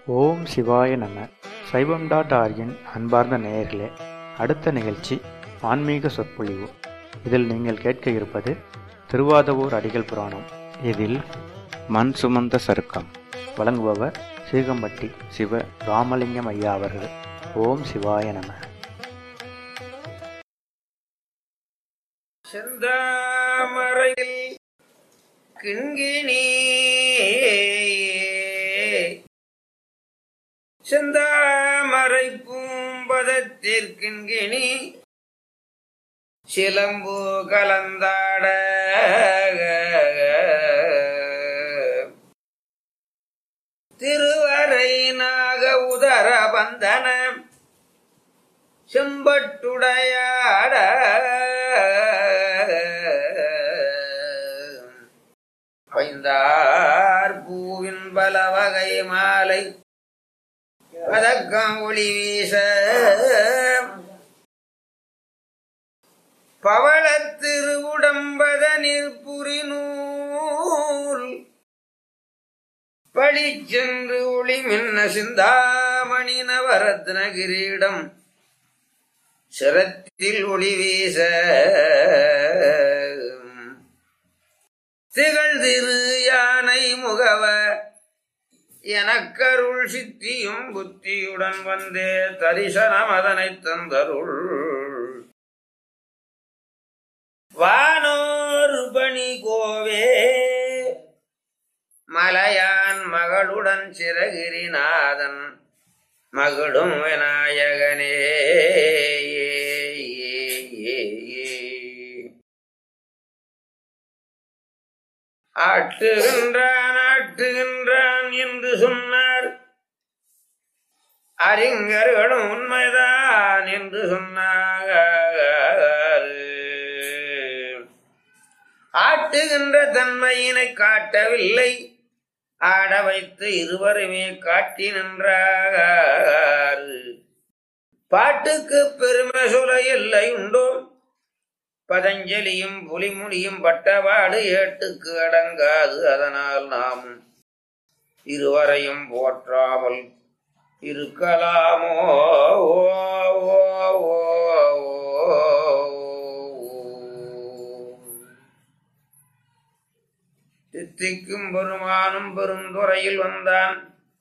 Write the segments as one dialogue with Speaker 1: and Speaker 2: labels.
Speaker 1: ஓம் சிவாய நம சைவம் டாட் ஆர்கின் அன்பார்ந்த நேயர்களே அடுத்த நிகழ்ச்சி ஆன்மீக சொற்பொழிவு இதில் நீங்கள் கேட்க இருப்பது திருவாதவூர் அடிகள் புராணம் இதில் மண் சுமந்த சருக்கம் வழங்குபவர் சீகம்பட்டி சிவ ராமலிங்கம் ஐயா அவர்கள் ஓம் சிவாய நம
Speaker 2: செந்தாமரையில் கிண்கிணி செந்தாமரை பூம்பதத்திற்கிண்கிணி சிலம்பு கலந்தாட திருவரை நாக உதர பந்தன செம்பட்டுடையாட பைந்தார் பூவின் பல வகை மாலை பதக்கம் ஒளி வீச பவளத் திருவுடம்பத நிற்புரி நூல் பழிச்சென்று ஒளி மின்ன சிந்தாமணி நவரத்ன கிரீடம் சிரத்தில் ஒளி வீச திகழ் திரு யானை முகவ எனக்கருள் சித்தியும் புத்தியுடன் வந்தே தரிசனம் அதனை தந்தருள் வானோர் பணி கோவே மலையான் மகளுடன் சிறகிரிநாதன் மகிழும் விநாயகனே ஆட்டுகின்றான் ஆட்டுகின்றான் என்று சொன்னார் அறிஞர்களும் உண்மைதான் என்று சொன்னார் ஆட்டுகின்ற தன்மையினை காட்டவில்லை ஆட வைத்து இருவருமே காட்டி நின்றார் பாட்டுக்கு பெருமை சொல்ல இல்லை உண்டோ பதஞ்சலியும் புலிமுனியும் பட்டபாடு ஏட்டுக்கு அடங்காது அதனால் நாம் இருவரையும் போற்றாமல் இருக்கலாமோ ஓ, ஓ, ஓ, ஓ. தித்திக்கும் பெருமானும் பெருந்துறையில் வந்தான்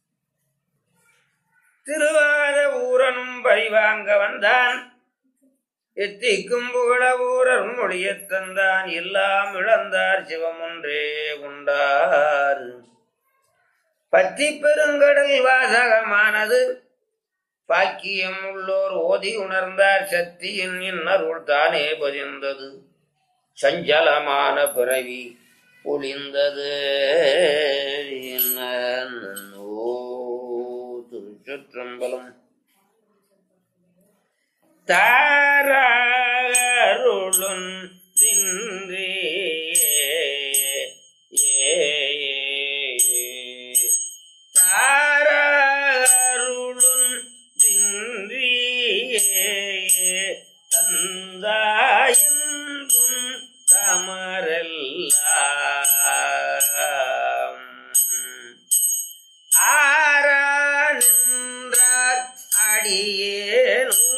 Speaker 2: திருவாத ஊரனும் பரிவாங்க வந்தான் எத்திக்கும் புகழ ஊரர் மொழியத் தந்தான் எல்லாம் இழந்தார் சிவம் ஒன்றே உண்டார் பத்தி பெருங்கடல் வாசகமானது பாக்கியம் உள்ளோர் ஓதி உணர்ந்தார் சக்தியின் இன்னருள் தானே பதிந்தது சஞ்சலமான பிறவி ஒளிந்தது ஓ திருச்சிற்றம்பலம் தாரருளும் தின்றே தாரருளும் தின்றியே தந்தாயன்றும் தமரெல்லாம் ஆரா நின்றார் அடியேனோ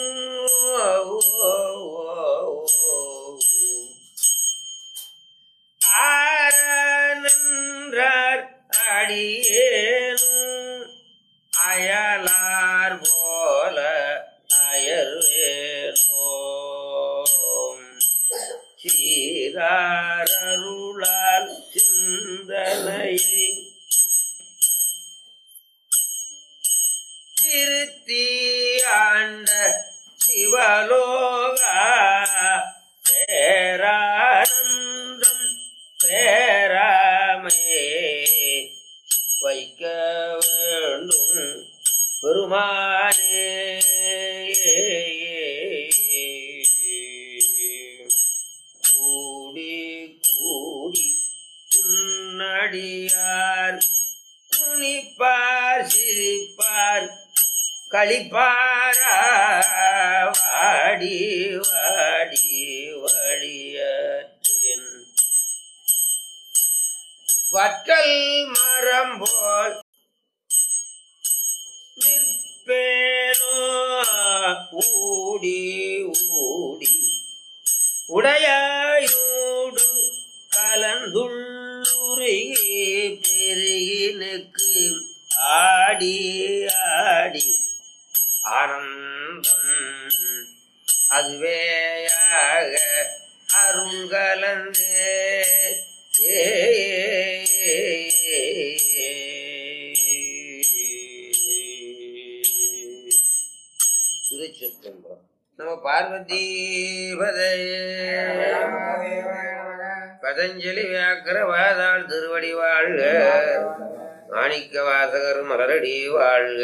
Speaker 2: ஆரா நின்றார் அடியேனும் அயலார் போல அயர்வேனோம் சீராரருளால் சிந்தனையை திருத்தி ஆண்ட சிவலோகா பேரானந்தம் பேராமே வைக்க வேண்டும் பெருமானே கூடி கூடி உன்னடியார் துணிப்பார் சிரிப்பார் களிப்பாரா வாடி வாடி வழியற்றின் வற்றல் மரம் போல் ஊடி ஊடி உடையோடு கலந்துள்ளுருகி பெருகினுக்கு ஆடி ஆடி ஆனந்தம் அதுவேயாக அருள் கலந்தே திருச்சிற்றம்பலம் நம்ம பார்வதி பதே பதஞ்சலி வியாக்கர வாதாள் திருவடி வாழ்க மாணிக்க வாசகர் மலரடி வாழ்க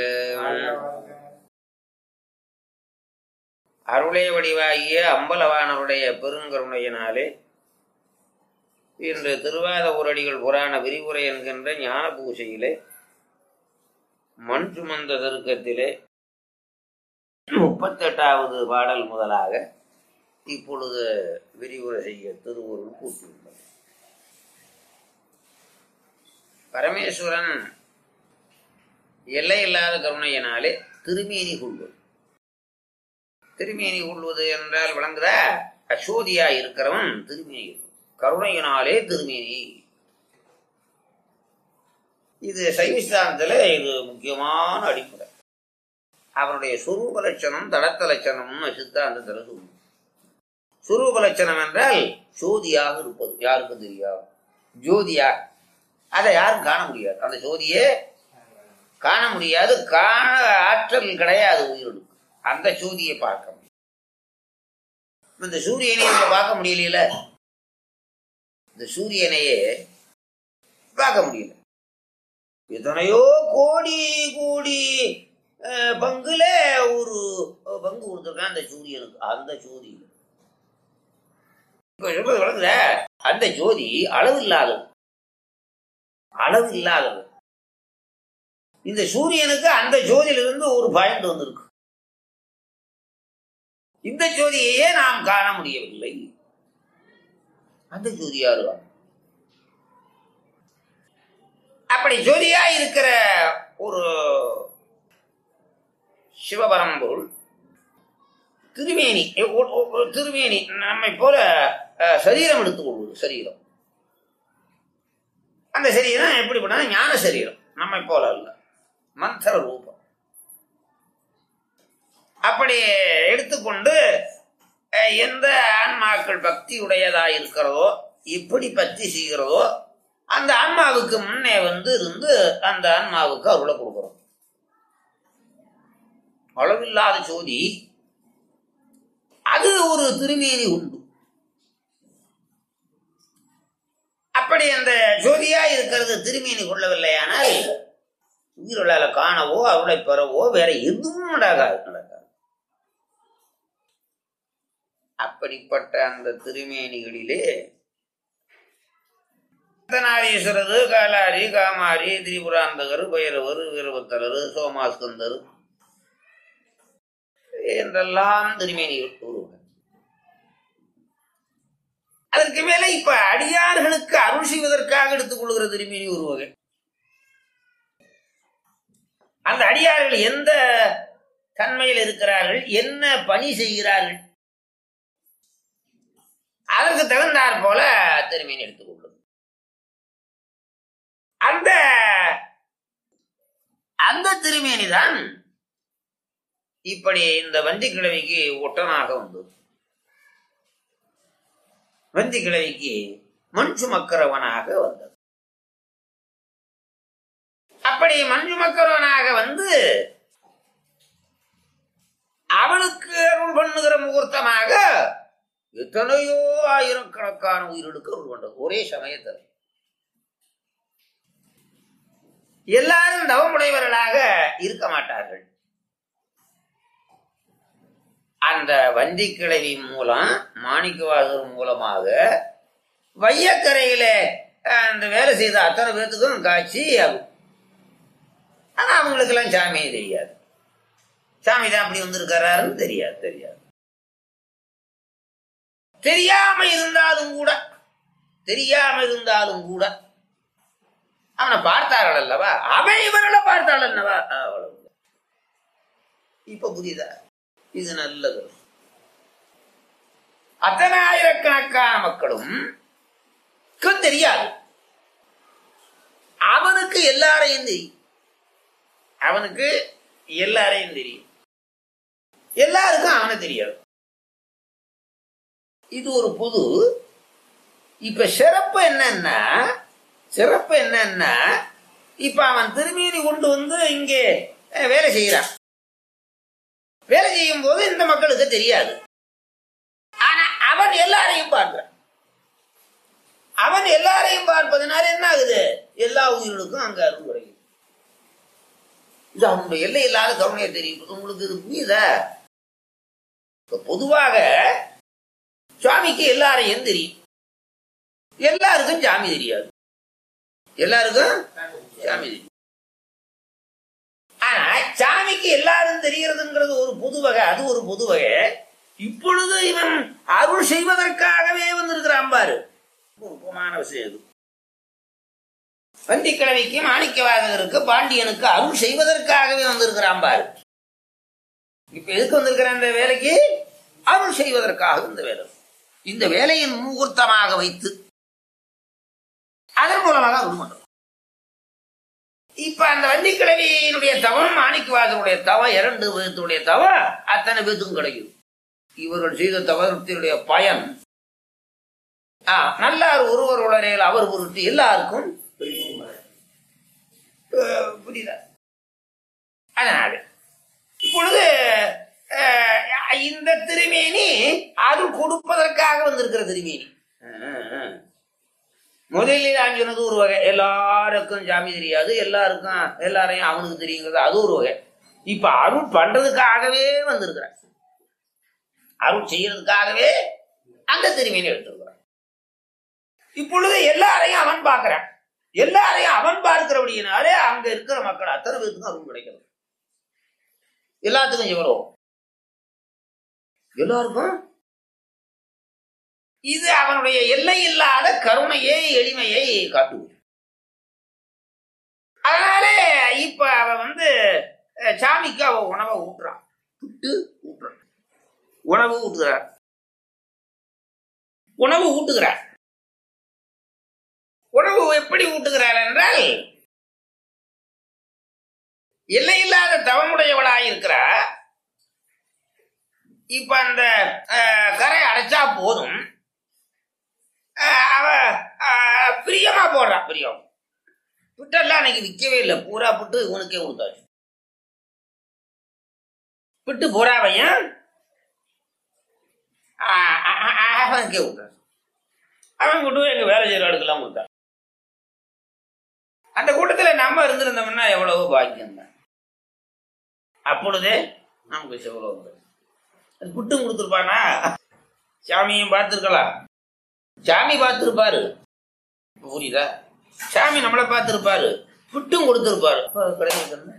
Speaker 2: அருளே வடிவாகிய அம்பலவானருடைய பெருங்கருணையினாலே இன்று திருவாத ஊரடிகள் புராண விரிவுரை என்கின்ற ஞான பூசையிலே மண் சுமந்த தருக்கத்திலே முப்பத்தெட்டாவது பாடல் முதலாக இப்பொழுது விரிவுரை செய்ய திருவுருள் கூட்டியுள்ளது பரமேஸ்வரன் எல்லையில்லாத கருணையினாலே திருமேனி கொள்வது திருமேனி கொள்வது என்றால் விளங்குதா அசோதியா இருக்கிறவன் திருமேனி கருணையினாலே திருமேனி இது சைவிஸ்தானத்துல இது முக்கியமான அடிப்படை அவருடைய சுரூப லட்சணம் தடத்த லட்சணம்னு சித்தாந்தத்தில் சொல்லும் சுரூப லட்சணம் என்றால் ஜோதியாக இருப்பது யாருக்கு தெரியாது ஜோதியா அதை யாரும் காண முடியாது அந்த ஜோதியே காண முடியாது காண ஆற்றல் கிடையாது உயிருக்கு அந்த ஜோதியை பார்க்க முடியும் இந்த சூரியனை நம்ம பார்க்க முடியல இந்த சூரியனையே பார்க்க முடியல எத்தனையோ கோடி கோடி அஹ், பங்குல ஒரு பங்கு கொடுத்துருக்கான் அந்த சூரியனுக்கு அந்த ஜோதியில் இப்ப சொல்றது வழங்குத அந்த ஜோதி அளவு இல்லாதது அளவு இல்லாதது இந்த சூரியனுக்கு அந்த ஜோதியிலிருந்து ஒரு பாயிண்ட் வந்திருக்கு இந்த ஜோதியையே நாம் காண முடியவில்லை அந்த ஜோதி யாரு அப்படி ஜோதியா இருக்கிற ஒரு சிவபரம்பொருள் திருமேனி ஒ- ஒ- ஒ- திருமேனி நம்மை போல அஹ், சரீரம் எடுத்துக்கொள்வது சரீரம் அந்த சரீரம் எப்படி பண்ணா ஞான சரீரம் நம்மை போல அல்ல மந்திர ரூபம் அப்படி எடுத்துக்கொண்டு அஹ், எந்த ஆன்மாக்கள் பக்தி உடையதா இருக்கிறதோ எப்படி பக்தி செய்கிறதோ அந்த ஆன்மாவுக்கு முன்னே வந்து இருந்து அந்த ஆன்மாவுக்கு அருளை கொடுக்கிறோம் அளவில்லாத ஜோதி அது ஒரு திருமேனி உண்டு அப்படி அந்த ஜோதியா இருக்கிறது திருமேனி கொள்ளவில்லையானால் உயிர்களால காணவோ அருளை பெறவோ வேற எதுவும் நடக்காது நடக்காது அப்படிப்பட்ட அந்த திருமேனிகளிலே அர்த்தநாரீஸ்வரது காலாரி காமாரி திரிபுராந்தகர் பைரவர் வீரபத்தரர் சோமாஸ்கந்தர் என்றெல்லாம் திருமேனிகள் கூறுவார் அதற்கு மேல இப்ப அடியார்களுக்கு அருள் செய்வதற்காக எடுத்துக் கொள்கிற திருமேனி ஒரு வகை அந்த அடியார்கள் எந்த தன்மையில் இருக்கிறார்கள் என்ன பணி செய்கிறார்கள் அதற்கு தகுந்தாற் போல திருமேனி எடுத்துக் கொள்ளும் அந்த அந்த திருமேனி தான் இப்படி இந்த வந்தி கிழவிக்கு ஒட்டனாக வந்தது வந்தி கிழவிக்கு மண் சுமக்கிறவனாக வந்தது அப்படி மண் சுமக்கிறவனாக வந்து அவளுக்கு அருள் பண்ணுகிற முகூர்த்தமாக எத்தனையோ ஆயிரக்கணக்கான உயிர்களுக்கு அருள் பண்ணது ஒரே சமயத்தில் எல்லாரும் தவமுடையவர்களாக இருக்க மாட்டார்கள் அந்த வந்தி கிழவி மூலம் மாணிக்கவாசர் மூலமாக வையக்கரையில அஹ், அந்த வேலை செய்த அத்தனை பேர்த்துக்கும் காட்சி ஆகும் ஆனா அவங்களுக்கெல்லாம் சாமியே தெரியாது சாமி தான் அப்படி வந்திருக்கிறாருன்னு தெரியாது தெரியாது தெரியாம இருந்தாலும் கூட தெரியாம இருந்தாலும் கூட அவனை பார்த்தார்கள் அல்லவா அவன் இவர்களை பார்த்தாள் அல்லவா அவ்வளவு இப்ப புரியுதா இது நல்லது அத்தனை ஆயிரக்கணக்கான மக்களும் க்கும் தெரியாது அவனுக்கு எல்லாரையும் தெரியும் அவனுக்கு எல்லாரையும் தெரியும் எல்லாருக்கும் அவனை தெரியாது இது ஒரு புது இப்ப சிறப்பு என்னன்னா சிறப்பு என்னன்னா இப்ப அவன் திருமீனி கொண்டு வந்து இங்கே அஹ், வேலை செய்யறான் வேலை செய்யும் போது இந்த மக்களுக்கு தெரியாது ஆனா அவன் எல்லாரையும் பார்க்கிறான் அவன் எல்லாரையும் பார்ப்பதனால என்ன ஆகுது எல்லா உயிர்களுக்கும் அங்க அருள் கிடைக்கும் இது அவனுடைய எல்லை இல்லாத கருணையை தெரியும் உங்களுக்கு இது புரியுதா இப்ப பொதுவாக சுவாமிக்கு எல்லாரையும் தெரியும் எல்லாருக்கும் சாமி தெரியாது எல்லாருக்கும் சாமி தெரியும் ஆனா சாமிக்கு எல்லாரும் தெரியறதுங்கிறது ஒரு பொது வகை அது ஒரு பொது வகை இப்பொழுது இவன் அருள் செய்வதற்காகவே வந்திருக்கிறான் பாரு முக்கியமான விஷயம் இது வந்திக்கிழமைக்கு மாணிக்கவாதகருக்கு பாண்டியனுக்கு அருள் செய்வதற்காகவே வந்திருக்கிறான் பாரு இப்ப எதுக்கு வந்திருக்கிற இந்த வேலைக்கு அருள் செய்வதற்காக இந்த வேலை இந்த வேலையின் முகூர்த்தமாக வைத்து அதன் மூலமாக அருள் பண்றோம் இப்ப அந்த வண்டிக்கிழவியினுடைய தவம் மாணிக்கவாசனுடைய தவம் இரண்டு பேர்த்துடைய தவம் அத்தனை பேத்துக்கும் கிடைக்கும் இவர்கள் செய்த தவத்தினுடைய பயன் ஆ, நல்லார் ஒருவர் உளரையில் அவர் பொருட்டு எல்லாருக்கும் அஹ், புரியுதா அதனால இப்பொழுது அஹ், இந்த திருமேனி அது கொடுப்பதற்காக வந்திருக்கிற திருமேனி அஹ், அஹ். முதலில் நான் சொன்னது ஒரு வகை எல்லாருக்கும் சாமி தெரியாது எல்லாருக்கும் எல்லாரையும் அவனுக்கு தெரியுங்கிறது அது ஒரு வகை இப்ப அருள் பண்றதுக்காகவே வந்திருக்கிறான் அருள் செய்யறதுக்காகவே அந்த திருமீனை எடுத்திருக்கிறான் இப்பொழுது எல்லாரையும் அவன் பார்க்கிறான் எல்லாரையும் அவன் பார்க்கிறபடியினாலே அங்க இருக்கிற மக்கள் அத்தனை பேருக்கும் அருள் கிடைக்கிறது எல்லாத்துக்கும் சிவலோகம் எல்லாருக்கும் இது அவனுடைய எல்லை இல்லாத கருணையை எளிமையை காட்டுவது அதனாலே இப்ப அவ வந்து அஹ், சாமிக்கு அவ உணவை ஊட்டுறான் புட்டு ஊட்டுறான் உணவு ஊட்டுகிறார் உணவு ஊட்டுகிறார் உணவு எப்படி ஊட்டுகிறார் என்றால் எல்லையில்லாத தவமுடையவளாய் இருக்கிறார் இப்ப அந்த அஹ், கரை அடைச்சா போதும் அஹ், அவ அஹ், பிரியமா போடுறா பிரியம் புட்டெல்லாம் அன்னைக்கு விற்கவே இல்லை பூரா புட்டு இவனுக்கே கொடுத்தாச்சு புட்டு பூராவையும் அஹ், அஹ், அஹ், அவனுக்கே கொடுத்தாச்சு அவன் கொண்டு போய் எங்க வேலை செய்யற இடத்துலாம் கொடுத்தான் அந்த கூட்டத்துல நம்ம இருந்திருந்தோம்னா எவ்வளவோ பாக்கியம் தான் அப்பொழுதே நமக்கு செவ்வளவு வரும். அது புட்டும் கொடுத்துருப்பானா சாமியும் பார்த்துருக்கலாம் சாமி பார்த்துருப்பாரு புரியுதா சாமி நம்மளை பார்த்துருப்பாரு புட்டும் கொடுத்துருப்பாரு அப்ப கிடையாது என்ன?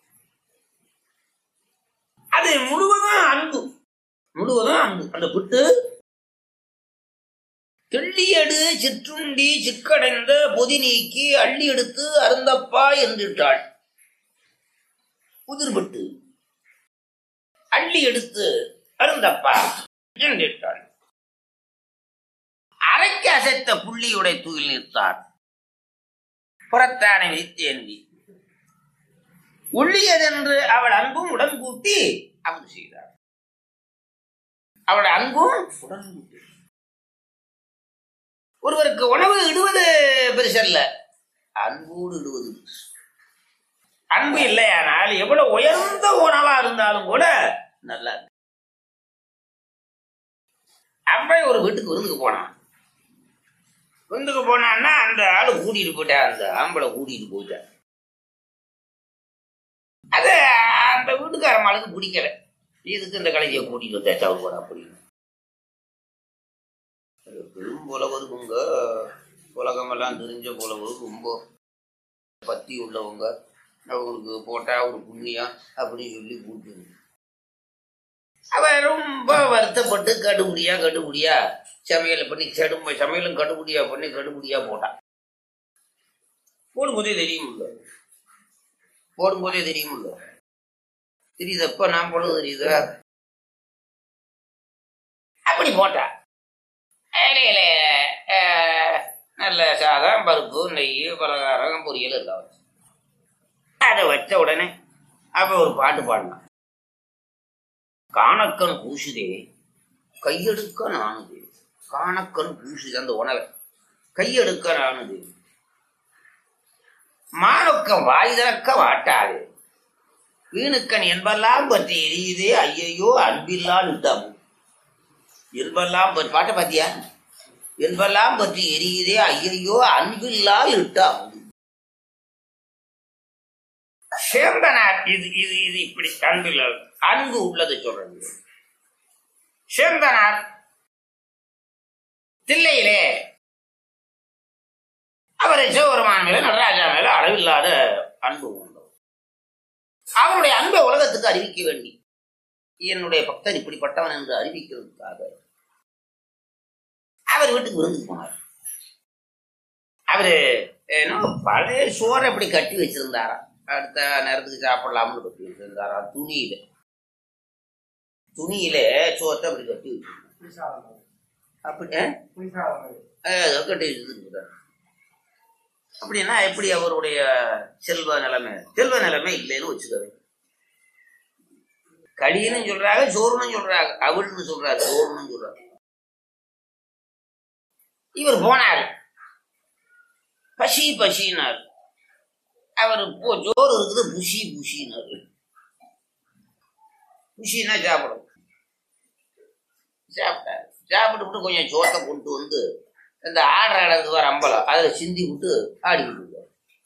Speaker 2: அது முழுவதும் அன்பு முழுவதும் அன்பு அந்த புட்டு தெள்ளியடு சிற்றுண்டி சிக்கடைந்த பொதி நீக்கி அள்ளி எடுத்து அருந்தப்பா என்றிட்டாள் புதிர்பட்டு அள்ளி எடுத்து அருந்தப்பா என்றிட்டாள் அரைக்கு அசைத்த புள்ளியுடைய தூயில் நிறுத்தார் புறத்தானை விரித்தேந்தி உள்ளியதென்று அவள் அன்பும் உடன் கூட்டி அமுது செய்தார் அவள் அன்பும் உடன் கூட்டி ஒருவருக்கு உணவு இடுவது பெருசல்ல அன்போடு இடுவது பெருசு. அன்பு இல்லையானால் எவ்வளவு உயர்ந்த உணவா இருந்தாலும் கூட நல்லா இருக்கு. அம்பை ஒரு வீட்டுக்கு விருந்துக்கு போனான் விருந்துக்கு போனான்னா அந்த ஆளு கூட்டிட்டு போயிட்டா அந்த ஆம்பளை கூட்டிட்டு போயிட்டா அது அந்த வீட்டுக்கார மாளுக்கு பிடிக்கல இதுக்கு இந்த கலைஞரை கூட்டிட்டு வந்தா சவுர் போறா அப்படின்னு பெரும் புலவருக்குங்க உலகமெல்லாம் தெரிஞ்ச புலவர் ரொம்ப பத்தி உள்ளவங்க அவங்களுக்கு போட்டா ஒரு புண்ணியம் அப்படின்னு சொல்லி கூட்டு அவன் ரொம்ப வருத்தப்பட்டு கடுபடியா கடுபடியா சமையல் பண்ணி செடுமை சமையலும் கடுபடியா பண்ணி கடுபடியா போட்டான் போடும்போதே தெரியுமில்ல போடும்போதே தெரியுமில்ல தெரியுதப்ப நான் போடுறது தெரியுதா அப்படி போட்டா இலையில அஹ், நல்ல சாதம் பருப்பு நெய் பலகாரம் பொரியல் எல்லாம் வச்சு அதை வச்ச உடனே அவ ஒரு பாட்டு பாடினான் காணக்கன் பூசுதே கையெடுக்க நானுது காணக்கன் பூசுது அந்த உணவை கையெடுக்க நானுது மாணுக்கம் வாய் திறக்க வாட்டாது வீணுக்கன் என்பெல்லாம் பற்றி எரியுதே ஐயையோ அன்பில்லால் விட்டாமு என்பெல்லாம் பற்றி பாட்டை பாத்தியா என்பெல்லாம் பற்றி எரியுதே ஐயையோ அன்பில்லால் இட்டாமு சேந்தனார் இது இது இது இப்படி அன்பில் அன்பு உள்ளது சொல்றது சேந்தனார் தில்லையிலே அவரை சிவபெருமான் மேல நடராஜா மேல அளவில்லாத அன்பு உண்டு அவருடைய அன்பை உலகத்துக்கு அறிவிக்க வேண்டி என்னுடைய பக்தன் இப்படிப்பட்டவன் என்று அறிவிக்கிறதுக்காக அவர் வீட்டுக்கு விருந்து போனார் அவரு ஏன்னோ பழைய சோறை அப்படி கட்டி வச்சிருந்தாராம் அடுத்த நேரத்துக்கு சாப்பிடலாம்னு கட்டி வச்சிருந்தாராம் துணியில துணியில சோத்தை அப்படி கட்டி வச்சிருந்தார் அப்படி ஆ? ஏதோ கட்டி வச்சிருந்தார் அப்படின்னா எப்படி அவருடைய செல்வ நிலைமை செல்வ நிலைமை இல்லைன்னு வச்சுக்கவே கடின்னு சொல்றாங்க சோறுன்னு சொல்றாங்க அவள்னு சொல்றாரு சோறுன்னு சொல்றாரு இவர் போனார் பசி பசினார் அவர் போ சோறு இருக்குது புஷி புஷினார் புஷினா சாப்பிடும் சாப்பிட்டார் சாப்பிட்டு கொஞ்சம் சோத்தை கொண்டு வந்து இந்த ஆடுற இடத்துக்கு வர அம்பலம் அதில் சிந்தி விட்டு ஆடிக்கிட்டு இருக்காரு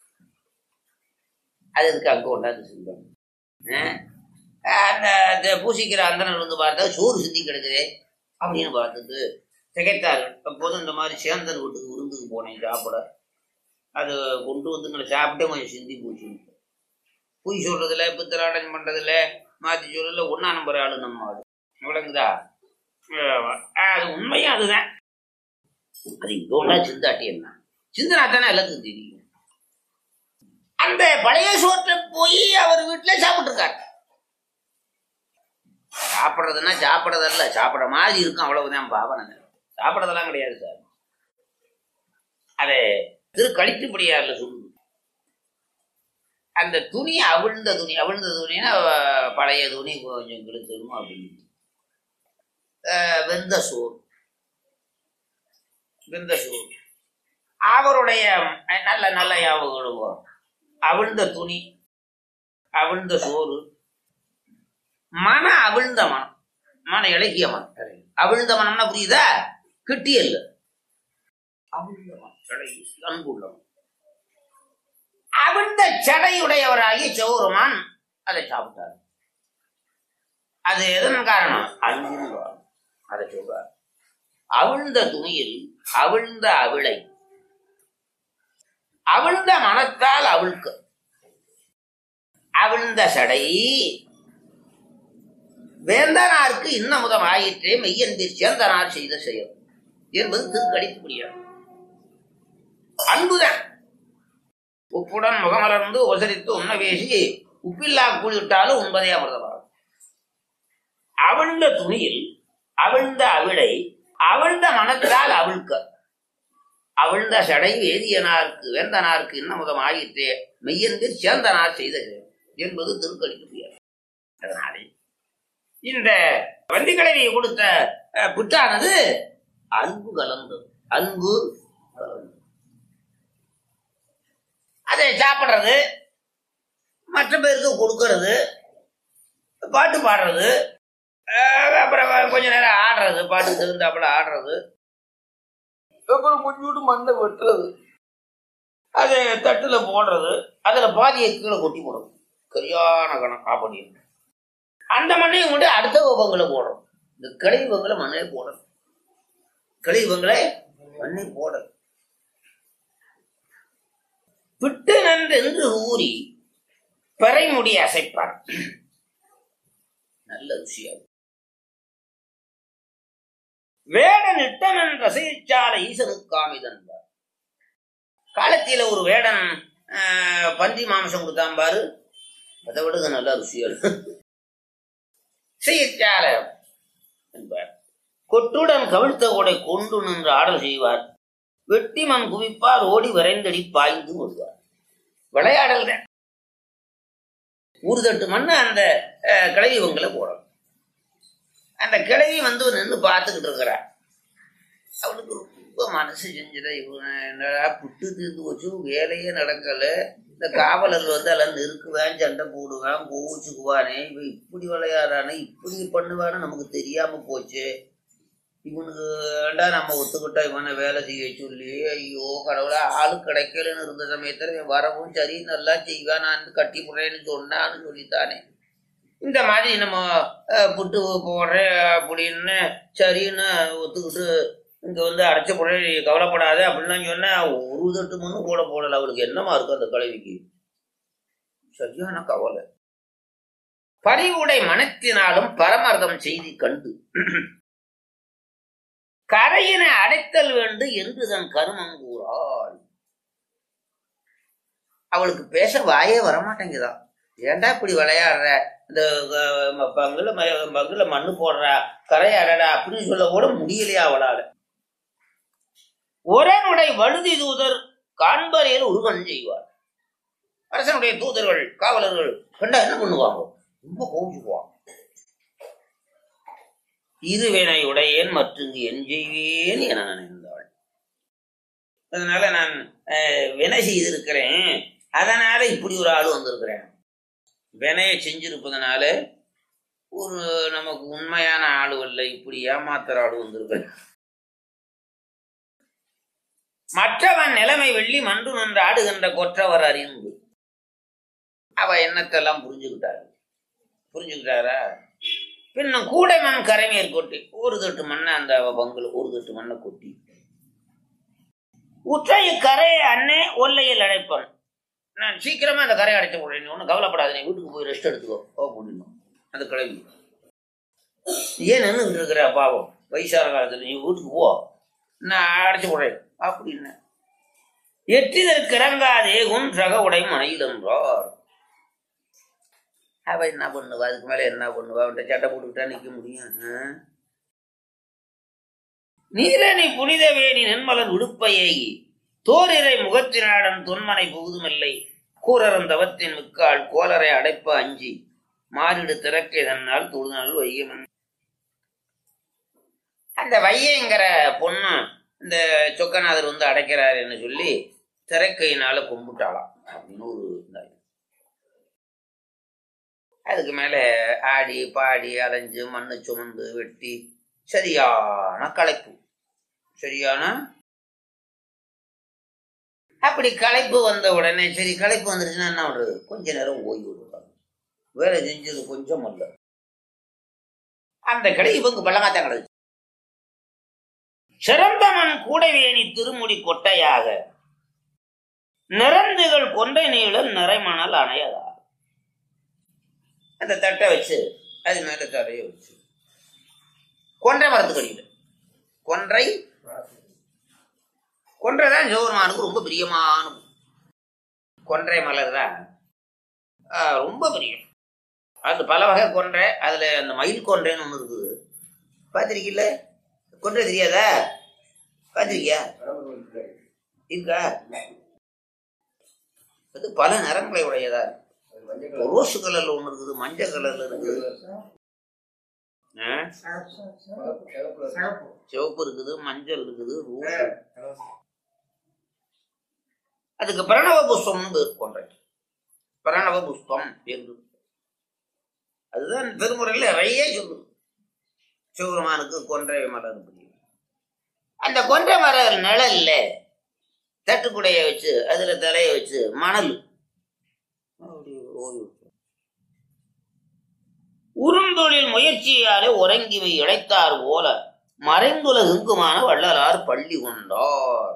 Speaker 2: அது எதுக்கு அங்கே கொண்டாந்து சிந்தம் அந்த அந்த பூசிக்கிற அந்தனர் வந்து பார்த்தா சோறு சிந்தி கிடக்குதே அப்படின்னு பார்த்துட்டு திகைத்தார்கள் அப்போது இந்த மாதிரி சேந்தன் வீட்டுக்கு விருந்துக்கு போனேன் சாப்பிட அது கொண்டு வந்து இங்கே சாப்பிட்டே கொஞ்சம் சிந்தி பூச்சி பொய் சொல்றதுல பித்தலாட்டம் பண்றதுல மாத்தி சொல்றதுல ஒன்னா நம்பர் ஆளு நம்ம ஆளு விளங்குதா அஹ் அது உண்மையும் அதுதான் அது இங்கோண்டா சிந்தாட்டி என்ன சிந்தனா தானே எல்லாத்துக்கும் தெரியும் அந்த பழைய சோற்றை போய் அவர் வீட்டுல சாப்பிட்டுருக்காரு சாப்பிடுறதுன்னா சாப்பிடறதல்ல சாப்பிட மாதிரி இருக்கும் அவ்வளவுதான் பாவனை சாப்பிடறதெல்லாம் கிடையாது சார் அது திரு கழித்துப்படியார்ல சொல்லுது அந்த துணி அவிழ்ந்த துணி அவிழ்ந்த துணின்னா அஹ், பழைய துணி கொஞ்சம் கிழிச்சிடும் அப்படின்னு அஹ், வெந்த சோறு வெந்த சோறு அவருடைய அஹ், நல்ல நல்ல ஞாபகம் இருக்கும். அவிழ்ந்த துணி அவிழ்ந்த சோறு மன அவிழ்ந்த மனம் மன இலகிய மனம் அவிழ்ந்த மனம்னா புரியுதா கிட்டியல்ல அவிழ்ந்த மனம் இலகிய, அன்பு உள்ளவன் அவிழ்ந்த சடையுடையவராகிய சௌரமான் அதை சாப்பிட்டார் அது எதன் காரணம் அன்பின் காரணம் அதை சொல்றார் அவிழ்ந்த துணியில் அவிழ்ந்த அவிளை அவிழ்ந்த மனத்தால் அவிழ்க்க அவிழ்ந்த சடை வேந்தனாருக்கு இன்னமுதம் ஆயிற்றே மெய்யன்பிற் சேந்தனார் செய்த செயல் என்பது திருக்கடித்து முடியாது அன்புதான் உப்புடன் முகமலர்ந்து உபசரித்து உண்ண பேசி உப்பில்லா கூலிவிட்டாலும் உண்பதே அமிர்தமாகும் அவிழ்ந்த துணியில் அவிழ்ந்த அவிழை அவிழ்ந்த மனத்தால் அவிழ்க்க அவிழ்ந்த சடை வேதியனாருக்கு வேந்தனாருக்கு இன்னமுதம் ஆயிற்றே மெய்யன்பிற் சேந்தனார் செய்த செயல் என்பது திருக்கடித்து முடியாது அதனாலே இந்த வண்டிக்கிழவியை கொடுத்த அஹ், புற்றானது அன்பு கலந்தது அன்பு கலந்தது அதை சாப்பிட்றது மற்ற பேருக்கு கொடுக்கறது பாட்டு பாடுறது அஹ், அப்புறம் கொஞ்ச நேரம் ஆடுறது பாட்டுக்கு தகுந்தாப்புல ஆடுறது அப்புறம் கொஞ்சோண்டு மண்ணை வெட்டுறது அதை தட்டுல போடுறது அதுல பாதியை கீழே கொட்டி போடுறது சரியான கணம் அப்படின்னு அந்த மண்ணையும் கொண்டு அடுத்த கோபங்களை போடுறோம் இந்த கிளைவங்களை மண்ணே போடணும் கிளைவங்களை மண்ணை போடணும் பிட்டு நன்றென்று ஊறி பெறைமுடி அசைப்பார் நல்ல ருசியாக வேட நிட்டனன் ரசைச்சால ஈசனுக்காமிதன்பார் காலத்தில ஒரு வேடன் ஆஹ், பன்றி மாംസം கொடுத்தான் பாரு அதை விட நல்ல ருசியாக செய்யச்சால என்பார் கொட்டுடன் கவிழ்த்த கொடை கொண்டு நின்று ஆடல் செய்வார் வெட்டி மண் குவிப்பார் ஓடி விரைந்தடி பாய்ந்து வருவார் விளையாடல் தான் ஊரு தட்டு மண்ணு அந்த அஹ், கிழவி இவங்களை போடணும் அந்த கிழவி வந்து நின்று பார்த்துக்கிட்டு இருக்கிறா அவளுக்கு ரொம்ப மனசு செஞ்சதா இவன் என்னடா புட்டு தீர்ந்து போச்சு வேலையே நடக்கல இந்த காவலர் வந்து எல்லாம் நெருக்குவேன் சண்டை போடுவேன் கோவிச்சுக்குவானே இவன் இப்படி விளையாடானே இப்படி பண்ணுவானே நமக்கு தெரியாம போச்சு இவனுக்கு ஏன்டா நம்ம ஒத்துக்கிட்டா இவனை வேலை செய்ய சொல்லி ஐயோ கடவுளா ஆளு கிடைக்கலன்னு இருந்த சமயத்துல இவன் வரவும் சரி நல்லா செய்வான் நான் கட்டி போடுறேன்னு சொன்னான்னு சொல்லித்தானே இந்த மாதிரி நம்ம அஹ், புட்டு போடுறேன் அப்படின்னு சரின்னு ஒத்துக்கிட்டு இங்க வந்து அடைச்ச போடுறேன் நீ கவலைப்படாத அப்படின்லாம் சொன்னா ஒரு தட்டு மண்ணு கூட போடல அவளுக்கு என்னமா இருக்கும் அந்த கலவிக்கு சரியான கவலை பரிவுடை மனத்தினாலும் பரமார்த்தம் செய்தி கண்டு கரையினை அடைத்தல் வேண்டும் என்று தன் கருமம் கூறாள் அவளுக்கு பேச வாயே வரமாட்டேங்குதான் ஏன்டா இப்படி விளையாடுற இந்த அஹ், ம- பங்குல ம- பங்குல மண்ணு போடுறா கரை அடடா அப்படின்னு சொல்ல கூட முடியலையா அவளால ஒரனுடைய வழுதி தூதர் காண்பறையில் உருவன் செய்வார் அரசனுடைய தூதர்கள் காவலர்கள் கண்டா என்ன பண்ணுவாங்க ரொம்ப கோவிச்சுக்குவாங்க இருவினை உடையேன் மற்றும் என் செய்வேன் என நினைந்தாள் அதனால நான் அஹ், வினை செய்திருக்கிறேன் அதனால இப்படி ஒரு ஆள் வந்திருக்கிறேன் வினையை செஞ்சிருப்பதனால ஒரு நமக்கு உண்மையான ஆளு அல்ல இப்படி ஏமாத்துற ஆளு வந்திருக்கிறேன் மற்றவன் நிலைமை வெள்ளி மன்று நின்று ஆடுகின்ற கொற்றவர் அறிந்து அவ எண்ணத்தெல்லாம் புரிஞ்சுக்கிட்டாரு புரிஞ்சுக்கிட்டாரா பின்னும் கூடை மண் கரைமேற் கொட்டி ஒரு தட்டு மண்ணை அந்த அவ பங்குல ஒரு தட்டு மண்ணை கொட்டி உற்றை கரையை அண்ணே ஒல்லையில் அடைப்பான் நான் சீக்கிரமா அந்த கரையை அடைச்சு போடுறேன் நீ ஒன்றும் கவலைப்படாத நீ வீட்டுக்கு போய் ரெஸ்ட் எடுத்துக்கோ ஓ முடியும் அந்த கிளம்பி ஏன் நின்றுட்டு இருக்கிற பாவம் வயசான காலத்துல நீ வீட்டுக்கு போ நான் அடைச்சு போடுறேன் அப்படின்னு எட்டிதற்கு இறங்காதே உன் ரக உடை மனையில் என்றார் அவ என்ன பண்ணுவா அதுக்கு மேல என்ன பண்ணுவா அவன்கிட்ட சட்டை போட்டுக்கிட்டா நிக்க முடியும் ஆ? நீரணி புனித வேணி நென்மலன் உடுப்பையை தோரிரை முகத்தினாடன் தொன்மனை புகுதுமில்லை கூரரும் தவத்தின் மிக்கால் கோலரை அடைப்ப அஞ்சி மாறிடு திறக்கை தன்னால் தொழுநாள் வையமன் அந்த வையங்கிற பொண்ணு இந்த சொக்கநாதர் வந்து அடைக்கிறாருன்னு சொல்லி திறக்கையினால கும்பிட்டாளாம் அப்படின்னு ஒரு இதாயிரம். அதுக்கு மேல ஆடி பாடி அலைஞ்சு மண்ணு சுமந்து வெட்டி சரியான களைப்பு சரியான அப்படி களைப்பு வந்த உடனே சரி களைப்பு வந்துருச்சுன்னா என்ன பண்றது கொஞ்ச நேரம் ஓய்வு விடுவாங்க வேலை செஞ்சது கொஞ்சம் அல்ல அந்த கடை இவங்க பள்ளங்காத்தான் கிடச்சு சிறந்தமன் கூடவேணி திருமுடி கொட்டையாக நிறந்துகள் கொண்டை நீளல் நிறைமணல் அணையதா அந்த தட்டை வச்சு அது மேல தரைய வச்சு கொன்றை மரத்துக்கு அடியில் கொன்றை கொன்றை தான் சிவபெருமானுக்கு ரொம்ப பிரியமான பூ. கொன்றை மலர் தான் ஆ, ரொம்ப பிரியம் அது பல வகை கொன்றை அதுல அந்த மயில் கொன்றைன்னு ஒண்ணு இருக்குது பார்த்திருக்கீல்ல கொன்றை தெரியாதா பார்த்திருக்கியா இருக்கா அது பல நிறங்களை உடையதா இருக்கு ரோஸ் கலர்ல ஒண்ணு இருக்குது மஞ்சள் கலர்ல இருக்குது ஆ? சிவப்பு இருக்குது மஞ்சள் இருக்குது ரோஸ் அதுக்கு பிரணவ புஷ்பம் கொண்டேன் பிரணவ புஷ்பம் என்று அதுதான் திருமுறையில் நிறைய சொல்லுது சிவபெருமானுக்கு கொன்றை மலர் பிரியம் அந்த கொன்றை மலர் நிழல்ல தட்டுக்குடைய வச்சு அதுல தலைய வச்சு மணல் அப்படி ஓய்வு விட்டு. உருந்தொழில் முயற்சியாலே உறங்கிவை இழைத்தார் போல மறைந்துல எங்குமான வள்ளலார் பள்ளி கொண்டார்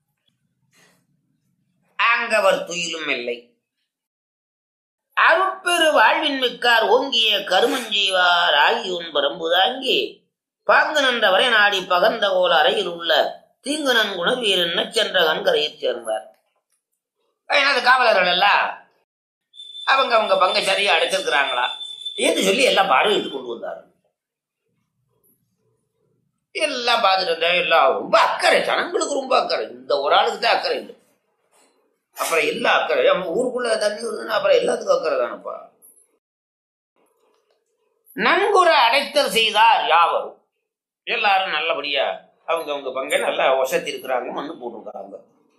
Speaker 2: ஆங்கவர் துயிலும் இல்லை அருட்பெரு வாழ்வின் மிக்கார் ஓங்கிய கருமஞ்செய்வார் ஆகியோன் பரம்புதாங்கி பாங்கு நின்றவரை நாடி பகந்த கோல அறையில் உள்ள தீங்கு நன்குணர்வீர் என்ன சென்ற கண்கரையைச் சேர்ந்தார் எனது காவலர்கள் எல்லாம் அவங்க அவங்க பங்க சரியா அடைச்சிருக்கிறாங்களா என்று சொல்லி எல்லாம் பார்வையிட்டு கொண்டு வந்தார்கள் எல்லாம் பார்த்துட்டு இருந்தா எல்லாம் ரொம்ப அக்கறை ஜனங்களுக்கு ரொம்ப அக்கறை இந்த ஒரு ஆளுக்கு தான் அக்கறை இல்லை அப்புறம் எல்லா அக்கறை நம்ம ஊருக்குள்ள தண்ணி வருதுன்னா அப்புறம் எல்லாத்துக்கும் அக்கறை தானப்பா நன்குற அடைத்தல் செய்தார் யாவரும் எல்லாரும் நல்லபடியா அவங்க அவங்க பங்கை நல்லா ஒசத்தி இருக்கிறாங்க மண்ணு போட்டிருக்காங்க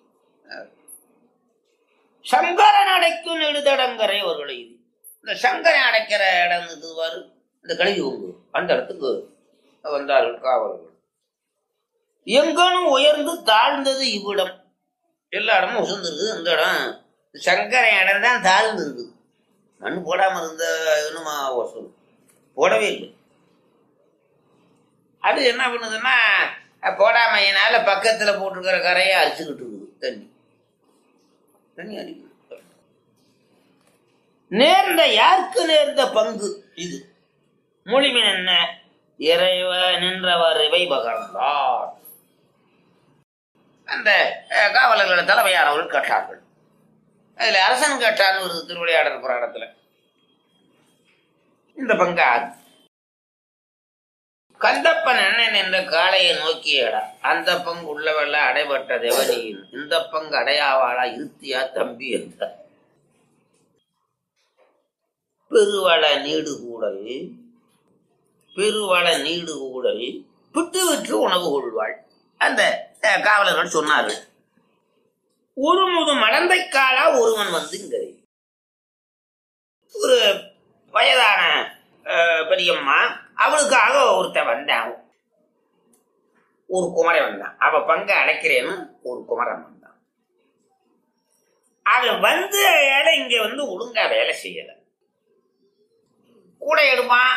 Speaker 2: சங்கரன் அடைக்கும் நெடுதடங்கரை அவர்களை இது இந்த சங்கரன் அடைக்கிற இடம் இதுவாரு இந்த கலியுங்கு அந்த இடத்துக்கு வந்தார்கள் காவலர்கள் எங்கனும் உயர்ந்து தாழ்ந்தது இவ்விடம் எல்லா இடமும் உசந்துருக்குது இந்த இடம் சங்கரன் இடம் தான் தாழ்ந்திருக்கு மண் போடாம இருந்த இன்னுமா வசூல் போடவே இல்லை அது என்ன பண்ணுதுன்னா போடாமையினால பக்கத்துல போட்டிருக்கிற கரையை அரிச்சுக்கிட்டு இருக்குது தண்ணி தண்ணி அடிக்குது நேர்ந்த யாருக்கு நேர்ந்த பங்கு இது மொழிமின் என்ன இறைவ நின்றவர் இவை பகர்ந்தார் அந்த அஹ், காவலர்களோட தலைமையானவர்கள் கேட்டார்கள் அதுல அரசன் கேட்டான்னு ஒரு திருவிளையாடல் புராணத்துல இந்த பங்கு ஆறு கந்தப்பன் அண்ணன் என்ற காளையை நோக்கிய இடம் அந்த பங்கு உள்ளவல்ல அடைபட்ட தேவனியின் இந்த பங்கு அடையாவாளா இருத்தியா தம்பி என்றார் பெருவள நீடு கூடல் பெருவள நீடு கூடல் விட்டு விட்டு உணவு கொள்வாள் அந்த அஹ், காவலர்கள் சொன்னார்கள் ஒரு முது மடந்தைக்காலா ஒருவன் வந்து இங்க ஒரு வயதான அஹ், பெரியம்மா அவளுக்காக ஒருத்தன் வந்தான் ஒரு குமரன் வந்தான் அவ பங்க அடைக்கிறேன்னு ஒரு குமரன் வந்தான் அவன் வந்து வேலை இங்க வந்து ஒழுங்கா வேலை செய்யல கூட எடுப்பான்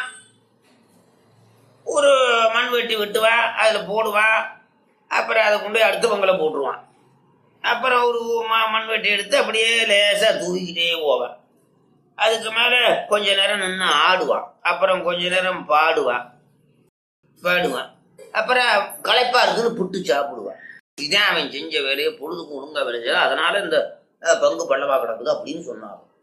Speaker 2: ஒரு மண் வெட்டி வெட்டுவான் அதுல போடுவான் அப்புறம் அதை கொண்டு போய் அடுத்த பங்கல போட்டுருவான் அப்புறம் ஒரு ம- மண் வெட்டி எடுத்து அப்படியே லேசா தூக்கிக்கிட்டே போவான் அதுக்கு மேல கொஞ்ச நேரம் நின்று ஆடுவான் அப்புறம் கொஞ்ச நேரம் பாடுவான் பாடுவான் அப்புறம் களைப்பா இருக்குன்னு புட்டு சாப்பிடுவான் இதான் அவன் செஞ்ச வேலையை பொழுதுக்கு ஒழுங்கா வேலை செய்ய அதனால இந்த அஹ், பங்கு பள்ளமா கிடக்குது அப்படின்னு சொன்னான்